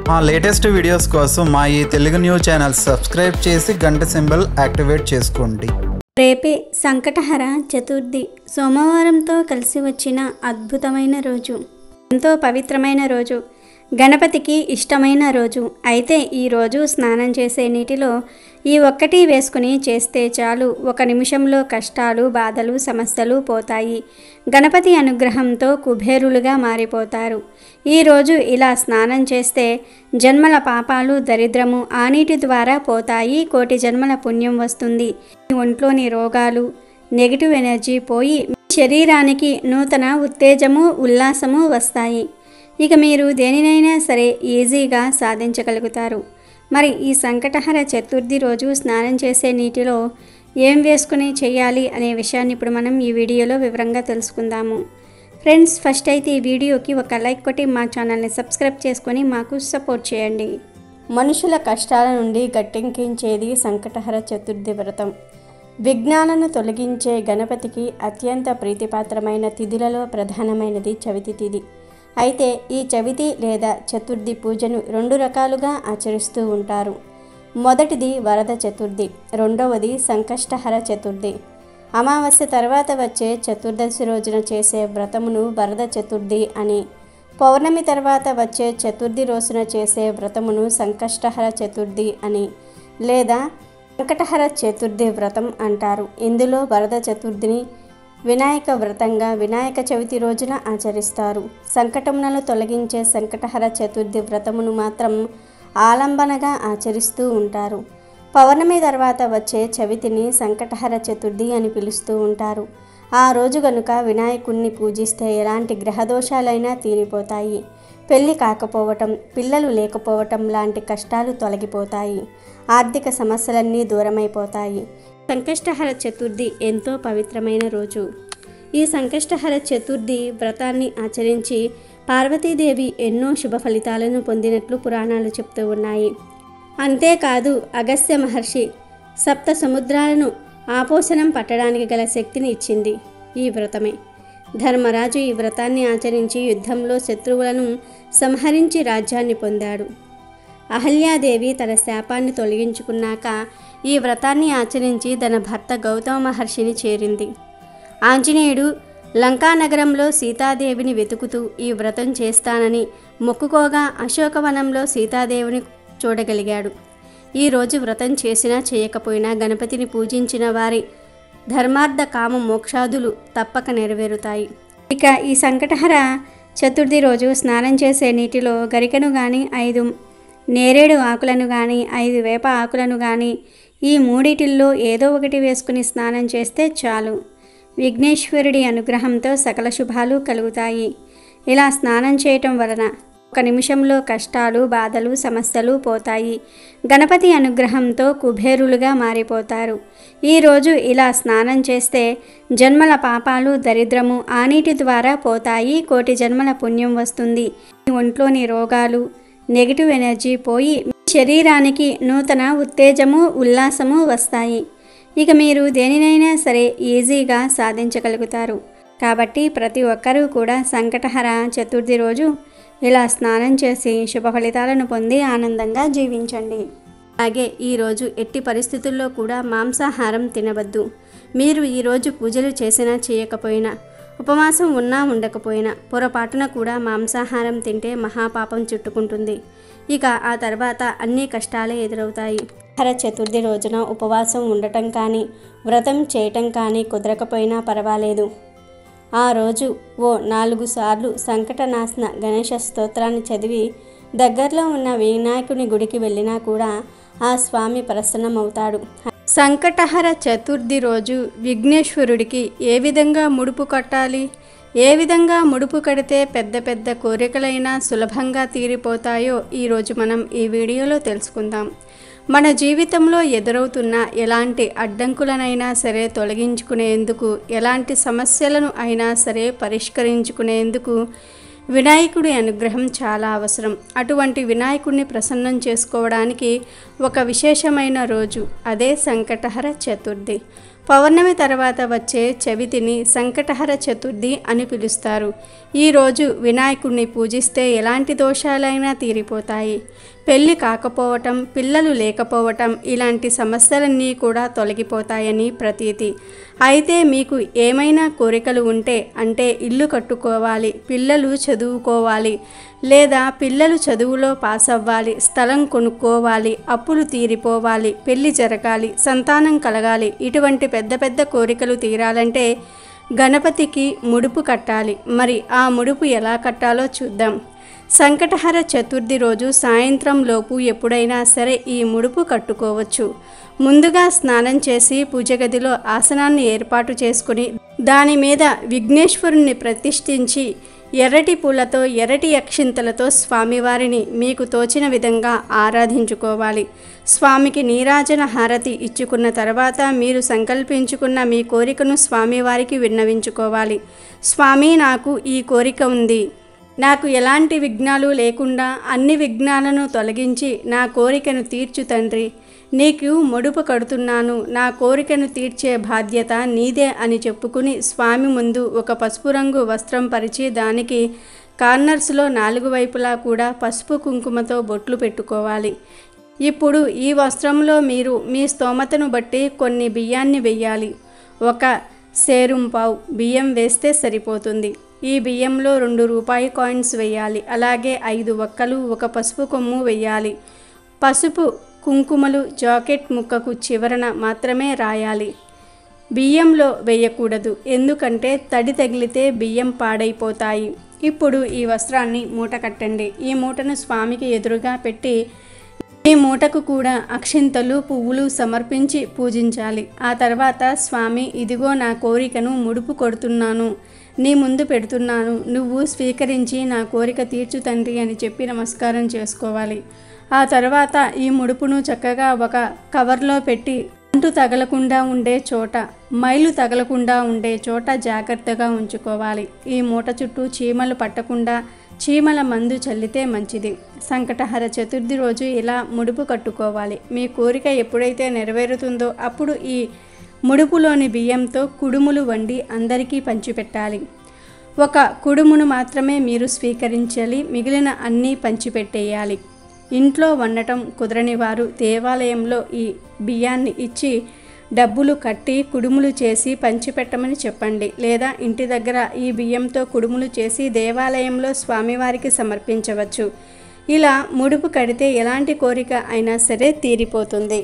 మా latest videos కోసం మా ఈ తెలుగు న్యూస్ ఛానల్ సబ్స్క్రైబ్ చేసి గంట సింబల్ యాక్టివేట్ చేసుకోండి రేపే సంకటహర చతుర్థి సోమవారంతో కలిసి వచ్చిన అద్భుతమైన రోజు ఎంతో పవిత్రమైన రోజు గణపతికి ఇష్టమైన రోజు అయితే ఈ రోజు స్నానం చేసే నీటిలో ఈ ఒక్కటి వేసుకుని చేస్తే చాలు ఒక నిమిషంలో కష్టాలు బాధలు సమస్యలు పోతాయి గణపతి అనుగ్రహంతో కుబేరులుగా మారిపోతారు ఈరోజు ఇలా స్నానం చేస్తే జన్మల పాపాలు దరిద్రము ఆ నీటి ద్వారా పోతాయి కోటి జన్మల పుణ్యం వస్తుంది మీ ఒంట్లోని రోగాలు నెగిటివ్ ఎనర్జీ పోయి మీ శరీరానికి నూతన ఉత్తేజము ఉల్లాసము వస్తాయి ఇక మీరు దేనినైనా సరే ఈజీగా సాధించగలుగుతారు మరి ఈ సంకటహర చతుర్థి రోజు స్నానం చేసే నీటిలో ఏం వేసుకుని చేయాలి అనే విషయాన్ని ఇప్పుడు మనం ఈ వీడియోలో వివరంగా తెలుసుకుందాము ఫ్రెండ్స్ ఫస్ట్ అయితే ఈ వీడియోకి ఒక లైక్ కొట్టి మా ఛానల్ని సబ్స్క్రైబ్ చేసుకొని మాకు సపోర్ట్ చేయండి మనుషుల కష్టాల నుండి గట్టెంకించేది సంకటహర చతుర్థి వ్రతం విఘ్నాలను తొలగించే గణపతికి అత్యంత ప్రీతిపాత్రమైన తిథులలో ప్రధానమైనది చవితి తిథి అయితే ఈ చవితి లేదా చతుర్థి పూజను రెండు రకాలుగా ఆచరిస్తూ ఉంటారు మొదటిది వరద చతుర్థి రెండవది సంకష్టహర చతుర్థి అమావాస్య తర్వాత వచ్చే చతుర్దశి రోజున చేసే వ్రతమును వరద చతుర్థి అని పౌర్ణమి తర్వాత వచ్చే చతుర్థి రోజున చేసే వ్రతమును సంకష్టహర చతుర్థి అని లేదా సంకటహర చతుర్థి వ్రతం అంటారు ఇందులో వరద చతుర్థిని వినాయక వ్రతంగా వినాయక చవితి రోజున ఆచరిస్తారు సంకటములను తొలగించే సంకటహర చతుర్థి వ్రతమును మాత్రం ఆలంబనగా ఆచరిస్తూ ఉంటారు పౌర్ణమి తర్వాత వచ్చే చవితిని సంకటహర చతుర్థి అని పిలుస్తూ ఉంటారు ఆ రోజు గనుక వినాయకుణ్ణి పూజిస్తే ఎలాంటి గ్రహదోషాలైనా తీరిపోతాయి పెళ్లి కాకపోవటం పిల్లలు లేకపోవటం లాంటి కష్టాలు తొలగిపోతాయి ఆర్థిక సమస్యలన్నీ దూరమైపోతాయి సంకష్టహర చతుర్థి ఎంతో పవిత్రమైన రోజు ఈ సంకష్టహర చతుర్థి వ్రతాన్ని ఆచరించి పార్వతీదేవి ఎన్నో శుభ ఫలితాలను పొందినట్లు పురాణాలు చెప్తూ ఉన్నాయి అంతేకాదు అగస్త్య మహర్షి సప్త సముద్రాలను ఆపోషణం పట్టడానికి గల శక్తిని ఇచ్చింది ఈ వ్రతమే ధర్మరాజు ఈ వ్రతాన్ని ఆచరించి యుద్ధంలో శత్రువులను సంహరించి రాజ్యాన్ని పొందాడు అహల్యాదేవి తన శాపాన్ని తొలగించుకున్నాక ఈ వ్రతాన్ని ఆచరించి తన భర్త గౌతమ మహర్షిని చేరింది ఆంజనేయుడు లంకానగరంలో సీతాదేవిని వెతుకుతూ ఈ వ్రతం చేస్తానని మొక్కుకోగా అశోకవనంలో సీతాదేవిని చూడగలిగాడు ఈరోజు వ్రతం చేసినా చేయకపోయినా గణపతిని పూజించిన వారి ధర్మార్థ కామ మోక్షాదులు తప్పక నెరవేరుతాయి ఇక ఈ సంకటహర చతుర్థి రోజు స్నానం చేసే నీటిలో గరికను కానీ ఐదు నేరేడు ఆకులను కానీ ఐదు వేప ఆకులను కానీ ఈ మూడిటిల్లో ఏదో ఒకటి వేసుకుని స్నానం చేస్తే చాలు విఘ్నేశ్వరుడి అనుగ్రహంతో సకల శుభాలు కలుగుతాయి ఇలా స్నానం చేయటం వలన ఒక నిమిషంలో కష్టాలు బాధలు సమస్యలు పోతాయి గణపతి అనుగ్రహంతో కుబేరులుగా మారిపోతారు ఈరోజు ఇలా స్నానం చేస్తే జన్మల పాపాలు దరిద్రము ఆ నీటి ద్వారా పోతాయి కోటి జన్మల పుణ్యం వస్తుంది మీ ఒంట్లోని రోగాలు నెగిటివ్ ఎనర్జీ పోయి మీ శరీరానికి నూతన ఉత్తేజము ఉల్లాసము వస్తాయి ఇక మీరు దేనినైనా సరే ఈజీగా సాధించగలుగుతారు కాబట్టి ప్రతి ఒక్కరూ కూడా సంకటహర చతుర్థి రోజు ఇలా స్నానం చేసి శుభ ఫలితాలను పొంది ఆనందంగా జీవించండి అలాగే ఈరోజు ఎట్టి పరిస్థితుల్లో కూడా మాంసాహారం తినవద్దు మీరు ఈరోజు పూజలు చేసినా చేయకపోయినా ఉపవాసం ఉన్నా ఉండకపోయినా పొరపాటున కూడా మాంసాహారం తింటే మహాపాపం చుట్టుకుంటుంది ఇక ఆ తర్వాత అన్ని కష్టాలే ఎదురవుతాయి హర చతుర్థి రోజున ఉపవాసం ఉండటం కానీ వ్రతం చేయటం కానీ కుదరకపోయినా పర్వాలేదు ఆ రోజు ఓ నాలుగు సార్లు సంకటనాశన గణేష స్తోత్రాన్ని చదివి దగ్గరలో ఉన్న వినాయకుని గుడికి వెళ్ళినా కూడా ఆ స్వామి ప్రసన్నమవుతాడు సంకటహర చతుర్థి రోజు విఘ్నేశ్వరుడికి ఏ విధంగా ముడుపు కట్టాలి ఏ విధంగా ముడుపు కడితే పెద్ద పెద్ద కోరికలైనా సులభంగా తీరిపోతాయో ఈరోజు మనం ఈ వీడియోలో తెలుసుకుందాం మన జీవితంలో ఎదురవుతున్న ఎలాంటి అడ్డంకులనైనా సరే తొలగించుకునేందుకు ఎలాంటి సమస్యలను అయినా సరే పరిష్కరించుకునేందుకు వినాయకుడి అనుగ్రహం చాలా అవసరం అటువంటి వినాయకుడిని ప్రసన్నం చేసుకోవడానికి ఒక విశేషమైన రోజు అదే సంకటహర చతుర్థి పౌర్ణమి తర్వాత వచ్చే చవితిని సంకటహర చతుర్థి అని పిలుస్తారు ఈరోజు వినాయకుడిని పూజిస్తే ఎలాంటి దోషాలైనా తీరిపోతాయి పెళ్లి కాకపోవటం పిల్లలు లేకపోవటం ఇలాంటి సమస్యలన్నీ కూడా తొలగిపోతాయని ప్రతీతి అయితే మీకు ఏమైనా కోరికలు ఉంటే అంటే ఇల్లు కట్టుకోవాలి పిల్లలు చదువుకోవాలి లేదా పిల్లలు చదువులో పాస్ అవ్వాలి స్థలం కొనుక్కోవాలి అప్పులు తీరిపోవాలి పెళ్లి జరగాలి సంతానం కలగాలి ఇటువంటి పెద్ద పెద్ద కోరికలు తీరాలంటే గణపతికి ముడుపు కట్టాలి మరి ఆ ముడుపు ఎలా కట్టాలో చూద్దాం సంకటహర చతుర్థి రోజు సాయంత్రం లోపు ఎప్పుడైనా సరే ఈ ముడుపు కట్టుకోవచ్చు ముందుగా స్నానం చేసి పూజ గదిలో ఆసనాన్ని ఏర్పాటు చేసుకుని దాని మీద విఘ్నేశ్వరుణ్ణి ప్రతిష్ఠించి ఎర్రటి పూలతో ఎర్రటి అక్షింతలతో స్వామివారిని మీకు తోచిన విధంగా ఆరాధించుకోవాలి స్వామికి నీరాజన హారతి ఇచ్చుకున్న తర్వాత మీరు సంకల్పించుకున్న మీ కోరికను స్వామివారికి విన్నవించుకోవాలి స్వామి నాకు ఈ కోరిక ఉంది నాకు ఎలాంటి విఘ్నాలు లేకుండా అన్ని విఘ్నాలను తొలగించి నా కోరికను తీర్చు తండ్రి నీకు ముడుపు కడుతున్నాను నా కోరికను తీర్చే బాధ్యత నీదే అని చెప్పుకుని స్వామి ముందు ఒక పసుపు రంగు వస్త్రం పరిచి దానికి కార్నర్స్లో నాలుగు వైపులా కూడా పసుపు కుంకుమతో బొట్లు పెట్టుకోవాలి ఇప్పుడు ఈ వస్త్రంలో మీరు మీ స్తోమతను బట్టి కొన్ని బియ్యాన్ని వెయ్యాలి ఒక సేరుం పావు బియ్యం వేస్తే సరిపోతుంది ఈ బియ్యంలో రెండు రూపాయి కాయిన్స్ వేయాలి అలాగే ఐదు ఒక్కలు ఒక పసుపు కొమ్ము వేయాలి పసుపు కుంకుమలు జాకెట్ ముక్కకు చివరన మాత్రమే రాయాలి బియ్యంలో వేయకూడదు ఎందుకంటే తడి తగిలితే బియ్యం పాడైపోతాయి ఇప్పుడు ఈ వస్త్రాన్ని మూట కట్టండి ఈ మూటను స్వామికి ఎదురుగా పెట్టి ఈ మూటకు కూడా అక్షింతలు పువ్వులు సమర్పించి పూజించాలి ఆ తర్వాత స్వామి ఇదిగో నా కోరికను ముడుపు కొడుతున్నాను నీ ముందు పెడుతున్నాను నువ్వు స్వీకరించి నా కోరిక తీర్చు తండ్రి అని చెప్పి నమస్కారం చేసుకోవాలి ఆ తర్వాత ఈ ముడుపును చక్కగా ఒక కవర్లో పెట్టి అంటు తగలకుండా ఉండే చోట మైలు తగలకుండా ఉండే చోట జాగ్రత్తగా ఉంచుకోవాలి ఈ మూట చుట్టూ చీమలు పట్టకుండా చీమల మందు చల్లితే మంచిది సంకటహర చతుర్థి రోజు ఇలా ముడుపు కట్టుకోవాలి మీ కోరిక ఎప్పుడైతే నెరవేరుతుందో అప్పుడు ఈ ముడుపులోని బియ్యంతో కుడుములు వండి అందరికీ పంచిపెట్టాలి ఒక కుడుమును మాత్రమే మీరు స్వీకరించాలి మిగిలిన అన్నీ పంచిపెట్టేయాలి ఇంట్లో వండటం కుదరని వారు దేవాలయంలో ఈ బియ్యాన్ని ఇచ్చి డబ్బులు కట్టి కుడుములు చేసి పంచిపెట్టమని చెప్పండి లేదా ఇంటి దగ్గర ఈ బియ్యంతో కుడుములు చేసి దేవాలయంలో స్వామివారికి సమర్పించవచ్చు ఇలా ముడుపు కడితే ఎలాంటి కోరిక అయినా సరే తీరిపోతుంది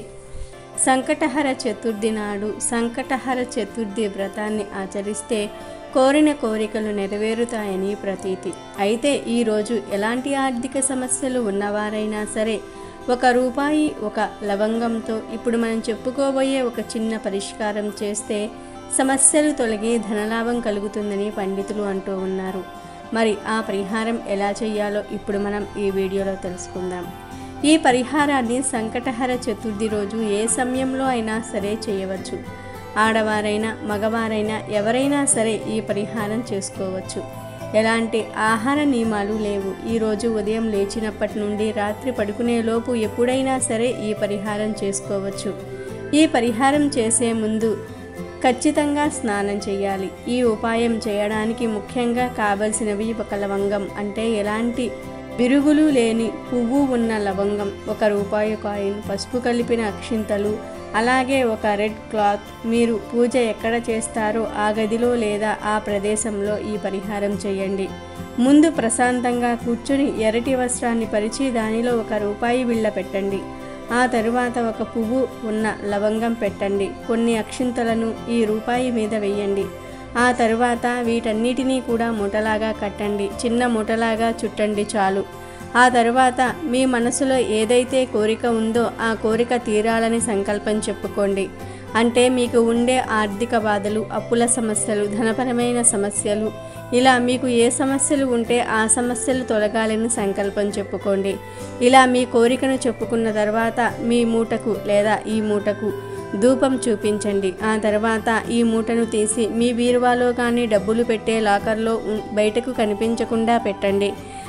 సంకటహర చతుర్థి నాడు సంకటహర చతుర్థి వ్రతాన్ని ఆచరిస్తే కోరిన కోరికలు నెరవేరుతాయని ప్రతీతి అయితే ఈరోజు ఎలాంటి ఆర్థిక సమస్యలు ఉన్నవారైనా సరే ఒక రూపాయి ఒక లవంగంతో ఇప్పుడు మనం చెప్పుకోబోయే ఒక చిన్న పరిష్కారం చేస్తే సమస్యలు తొలగి ధనలాభం కలుగుతుందని పండితులు అంటూ ఉన్నారు మరి ఆ పరిహారం ఎలా చేయాలో ఇప్పుడు మనం ఈ వీడియోలో తెలుసుకుందాం ఈ పరిహారాన్ని సంకటహర చతుర్థి రోజు ఏ సమయంలో అయినా సరే చేయవచ్చు ఆడవారైనా మగవారైనా ఎవరైనా సరే ఈ పరిహారం చేసుకోవచ్చు ఎలాంటి ఆహార నియమాలు లేవు ఈరోజు ఉదయం లేచినప్పటి నుండి రాత్రి పడుకునేలోపు ఎప్పుడైనా సరే ఈ పరిహారం చేసుకోవచ్చు ఈ పరిహారం చేసే ముందు ఖచ్చితంగా స్నానం చేయాలి ఈ ఉపాయం చేయడానికి ముఖ్యంగా కావలసినవి ఒక లవంగం అంటే ఎలాంటి విరుగులు లేని పువ్వు ఉన్న లవంగం ఒక రూపాయి కాయిన్ పసుపు కలిపిన అక్షింతలు అలాగే ఒక రెడ్ క్లాత్ మీరు పూజ ఎక్కడ చేస్తారో ఆ గదిలో లేదా ఆ ప్రదేశంలో ఈ పరిహారం చేయండి ముందు ప్రశాంతంగా కూర్చుని ఎర్రటి వస్త్రాన్ని పరిచి దానిలో ఒక రూపాయి బిళ్ళ పెట్టండి ఆ తరువాత ఒక పువ్వు ఉన్న లవంగం పెట్టండి కొన్ని అక్షింతలను ఈ రూపాయి మీద వేయండి ఆ తరువాత వీటన్నిటినీ కూడా మూటలాగా కట్టండి చిన్న మూటలాగా చుట్టండి చాలు ఆ తరువాత మీ మనసులో ఏదైతే కోరిక ఉందో ఆ కోరిక తీరాలని సంకల్పం చెప్పుకోండి అంటే మీకు ఉండే ఆర్థిక బాధలు అప్పుల సమస్యలు ధనపరమైన సమస్యలు ఇలా మీకు ఏ సమస్యలు ఉంటే ఆ సమస్యలు తొలగాలని సంకల్పం చెప్పుకోండి ఇలా మీ కోరికను చెప్పుకున్న తర్వాత మీ మూటకు లేదా ఈ మూటకు ధూపం చూపించండి ఆ తర్వాత ఈ మూటను తీసి మీ బీరువాలో కానీ డబ్బులు పెట్టే లాకర్లో ఉం- బయటకు కనిపించకుండా పెట్టండి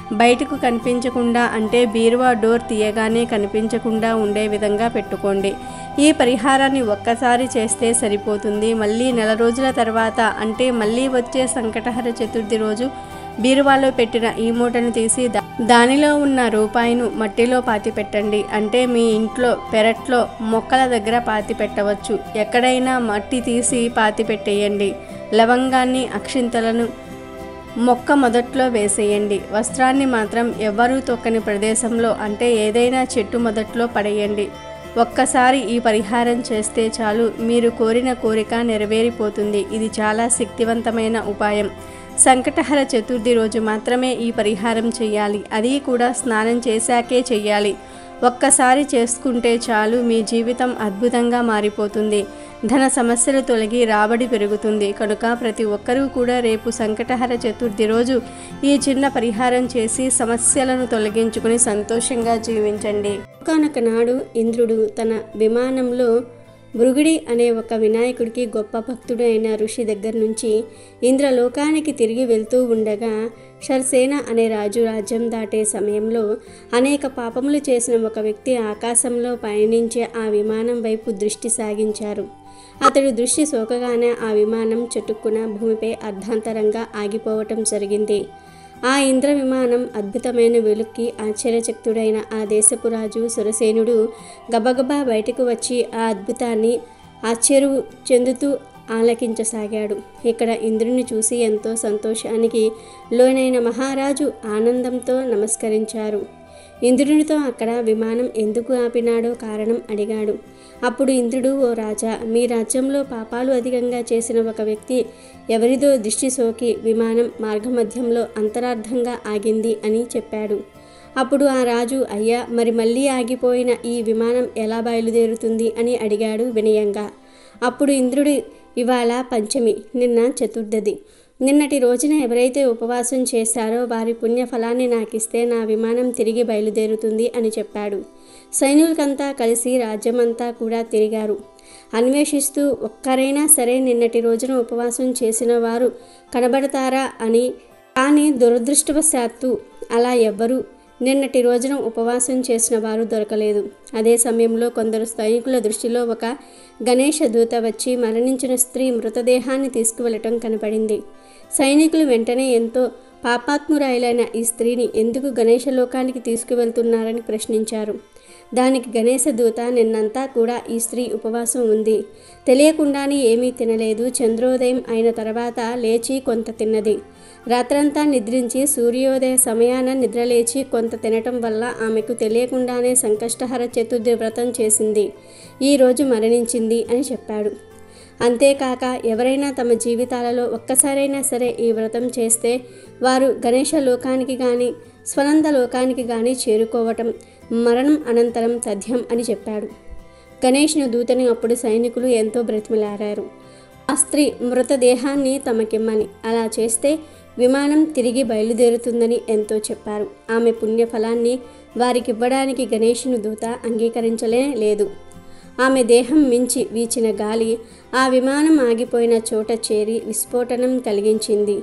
బయటకు కనిపించకుండా అంటే బీరువా డోర్ తీయగానే కనిపించకుండా ఉండే విధంగా పెట్టుకోండి ఈ పరిహారాన్ని ఒక్కసారి చేస్తే సరిపోతుంది మళ్ళీ నెల రోజుల తర్వాత అంటే మళ్ళీ వచ్చే సంకటహర చతుర్థి రోజు బీరువాలో పెట్టిన ఈ మూటను తీసి దా- దానిలో ఉన్న రూపాయిను మట్టిలో పాతి పెట్టండి అంటే మీ ఇంట్లో పెరట్లో మొక్కల దగ్గర పాతి పెట్టవచ్చు ఎక్కడైనా మట్టి తీసి పాతి పెట్టేయండి లవంగాన్ని అక్షింతలను మొక్క మొదట్లో వేసేయండి వస్త్రాన్ని మాత్రం ఎవ్వరూ తొక్కని ప్రదేశంలో అంటే ఏదైనా చెట్టు మొదట్లో పడేయండి ఒక్కసారి ఈ పరిహారం చేస్తే చాలు మీరు కోరిన కోరిక నెరవేరిపోతుంది ఇది చాలా శక్తివంతమైన ఉపాయం సంకటహర చతుర్థి రోజు మాత్రమే ఈ పరిహారం చేయాలి అది కూడా స్నానం చేశాకే చెయ్యాలి ఒక్కసారి చేసుకుంటే చాలు మీ జీవితం అద్భుతంగా మారిపోతుంది ధన సమస్యలు తొలగి రాబడి పెరుగుతుంది కనుక ప్రతి ఒక్కరూ కూడా రేపు సంకటహర చతుర్థి రోజు ఈ చిన్న పరిహారం చేసి సమస్యలను తొలగించుకుని సంతోషంగా జీవించండి ఒకనొక నాడు ఇంద్రుడు తన విమానంలో భృగుడి అనే ఒక వినాయకుడికి గొప్ప భక్తుడు అయిన ఋషి దగ్గర నుంచి ఇంద్రలోకానికి తిరిగి వెళ్తూ ఉండగా షర్సేన అనే రాజు రాజ్యం దాటే సమయంలో అనేక పాపములు చేసిన ఒక వ్యక్తి ఆకాశంలో పయనించే ఆ విమానం వైపు దృష్టి సాగించారు అతడు దృష్టి సోకగానే ఆ విమానం చటుక్కున భూమిపై అర్ధాంతరంగా ఆగిపోవటం జరిగింది ఆ ఇంద్ర విమానం అద్భుతమైన వెలుక్కి ఆశ్చర్యచక్తుడైన ఆ దేశపు రాజు సురసేనుడు గబగబా బయటకు వచ్చి ఆ అద్భుతాన్ని ఆశ్చర్య చెందుతూ ఆలకించసాగాడు ఇక్కడ ఇంద్రుని చూసి ఎంతో సంతోషానికి లోనైన మహారాజు ఆనందంతో నమస్కరించారు ఇంద్రునితో అక్కడ విమానం ఎందుకు ఆపినాడో కారణం అడిగాడు అప్పుడు ఇంద్రుడు ఓ రాజా మీ రాజ్యంలో పాపాలు అధికంగా చేసిన ఒక వ్యక్తి ఎవరిదో దృష్టి సోకి విమానం మార్గమధ్యంలో అంతరార్థంగా ఆగింది అని చెప్పాడు అప్పుడు ఆ రాజు అయ్యా మరి మళ్ళీ ఆగిపోయిన ఈ విమానం ఎలా బయలుదేరుతుంది అని అడిగాడు వినయంగా అప్పుడు ఇంద్రుడు ఇవాళ పంచమి నిన్న చతుర్థది నిన్నటి రోజున ఎవరైతే ఉపవాసం చేశారో వారి పుణ్యఫలాన్ని నాకిస్తే నా విమానం తిరిగి బయలుదేరుతుంది అని చెప్పాడు సైనికులకంతా కలిసి రాజ్యమంతా కూడా తిరిగారు అన్వేషిస్తూ ఒక్కరైనా సరే నిన్నటి రోజున ఉపవాసం చేసిన వారు కనబడతారా అని కానీ దురదృష్టవశాత్తు అలా ఎవ్వరూ నిన్నటి రోజున ఉపవాసం చేసిన వారు దొరకలేదు అదే సమయంలో కొందరు సైనికుల దృష్టిలో ఒక గణేష దూత వచ్చి మరణించిన స్త్రీ మృతదేహాన్ని తీసుకువెళ్ళటం కనపడింది సైనికులు వెంటనే ఎంతో పాపాత్మురాయిలైన ఈ స్త్రీని ఎందుకు గణేష లోకానికి తీసుకువెళ్తున్నారని ప్రశ్నించారు దానికి గణేశ దూత నిన్నంతా కూడా ఈ స్త్రీ ఉపవాసం ఉంది తెలియకుండానే ఏమీ తినలేదు చంద్రోదయం అయిన తర్వాత లేచి కొంత తిన్నది రాత్రంతా నిద్రించి సూర్యోదయ సమయాన నిద్రలేచి కొంత తినటం వల్ల ఆమెకు తెలియకుండానే సంకష్టహర చతుర్థి వ్రతం చేసింది ఈరోజు మరణించింది అని చెప్పాడు అంతేకాక ఎవరైనా తమ జీవితాలలో ఒక్కసారైనా సరే ఈ వ్రతం చేస్తే వారు గణేష లోకానికి కానీ స్వనంద లోకానికి కానీ చేరుకోవటం మరణం అనంతరం తథ్యం అని చెప్పాడు గణేష్ను దూతని అప్పుడు సైనికులు ఎంతో బ్రతిమలారారు ఆ స్త్రీ మృతదేహాన్ని తమకిమ్మని అలా చేస్తే విమానం తిరిగి బయలుదేరుతుందని ఎంతో చెప్పారు ఆమె పుణ్యఫలాన్ని వారికివ్వడానికి గణేషుని దూత అంగీకరించలే లేదు ఆమె దేహం మించి వీచిన గాలి ఆ విమానం ఆగిపోయిన చోట చేరి విస్ఫోటనం కలిగించింది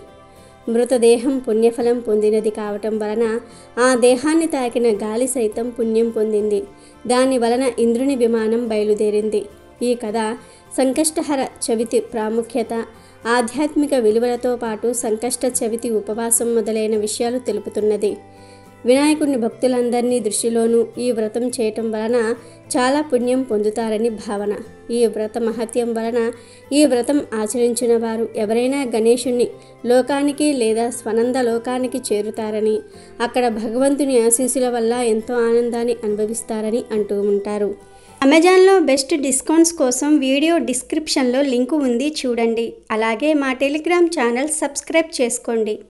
మృతదేహం పుణ్యఫలం పొందినది కావటం వలన ఆ దేహాన్ని తాకిన గాలి సైతం పుణ్యం పొందింది దాని వలన ఇంద్రుని విమానం బయలుదేరింది ఈ కథ సంకష్టహర చవితి ప్రాముఖ్యత ఆధ్యాత్మిక విలువలతో పాటు సంకష్ట చవితి ఉపవాసం మొదలైన విషయాలు తెలుపుతున్నది వినాయకుడిని భక్తులందరినీ దృష్టిలోనూ ఈ వ్రతం చేయటం వలన చాలా పుణ్యం పొందుతారని భావన ఈ వ్రత మహత్యం వలన ఈ వ్రతం ఆచరించిన వారు ఎవరైనా గణేశుణ్ణి లోకానికి లేదా స్వనంద లోకానికి చేరుతారని అక్కడ భగవంతుని ఆశీస్సుల వల్ల ఎంతో ఆనందాన్ని అనుభవిస్తారని అంటూ ఉంటారు అమెజాన్లో బెస్ట్ డిస్కౌంట్స్ కోసం వీడియో డిస్క్రిప్షన్లో లింకు ఉంది చూడండి అలాగే మా టెలిగ్రామ్ ఛానల్ సబ్స్క్రైబ్ చేసుకోండి